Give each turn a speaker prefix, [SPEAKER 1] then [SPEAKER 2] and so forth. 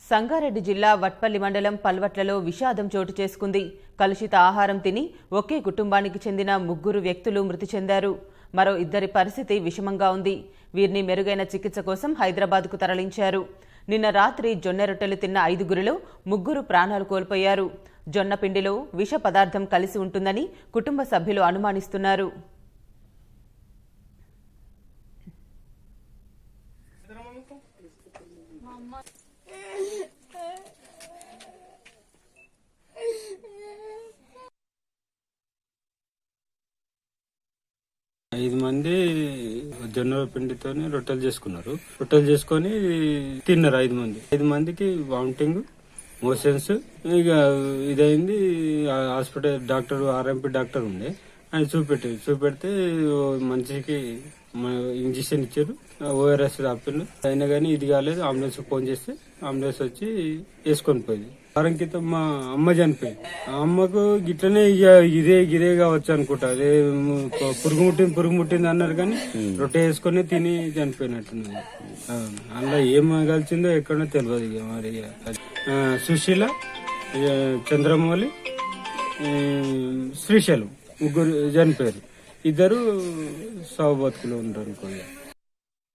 [SPEAKER 1] సంగారెడ్డి జిల్లా వట్పల్లి మండలం పల్వట్లలో విషాదం చోటు చేసుకుంది కలుషిత ఆహారం తిని ఒకే కుటుంబానికి చెందిన ముగ్గురు వ్యక్తులు మృతి చెందారు మరో ఇద్దరి పరిస్థితి విషమంగా ఉంది వీరిని మెరుగైన చికిత్స కోసం హైదరాబాద్కు తరలించారు నిన్న రాత్రి జొన్న రొట్టెలు తిన్న ఐదుగురిలో ముగ్గురు ప్రాణాలు కోల్పోయారు జొన్న పిండిలో విష పదార్థం కలిసి ఉంటుందని కుటుంబ సభ్యులు అనుమానిస్తున్నారు
[SPEAKER 2] ఐదు మంది జొన్న పిండితోని రొట్టెలు చేసుకున్నారు రొట్టెలు చేసుకొని తిన్నారు ఐదు మంది ఐదు మందికి వామిటింగ్ మోషన్స్ ఇక ఇదైంది ఆ హాస్పిటల్ డాక్టర్ ఆర్ఎంపీ డాక్టర్ ఉండే ఆయన చూపెట్టారు చూపెడితే ఓ మనిషికి ఇంజక్షన్ ఇచ్చారు ఓఆర్ఎస్ ఆపిండు అయినా కానీ ఇది కాలేదు అంబులెన్స్ ఫోన్ చేస్తే అంబులెన్స్ వచ్చి వేసుకొని పోయింది వారం క్రితం మా అమ్మ చనిపోయింది ఆ అమ్మకు గిట్లనే ఇక ఇదే గిదే కావచ్చు అనుకుంటా అదే ము- పురుగు ముట్టింది పురుగు ముట్టింది అన్నారు కానీ రొట్టె వేసుకొని తిని చనిపోయినట్టున్నది ఆ, అందులో ఏం కలిసిందో ఎక్కడో తెలియదు ఇక మరి ఇక. ఆ, సుశీల ఇక చంద్రమౌళి ఈ, శ్రీశైలం ముగ్గురు చనిపోయారు ఇద్దరు సాగు బతుకులు ఉంటారు అనుకోండి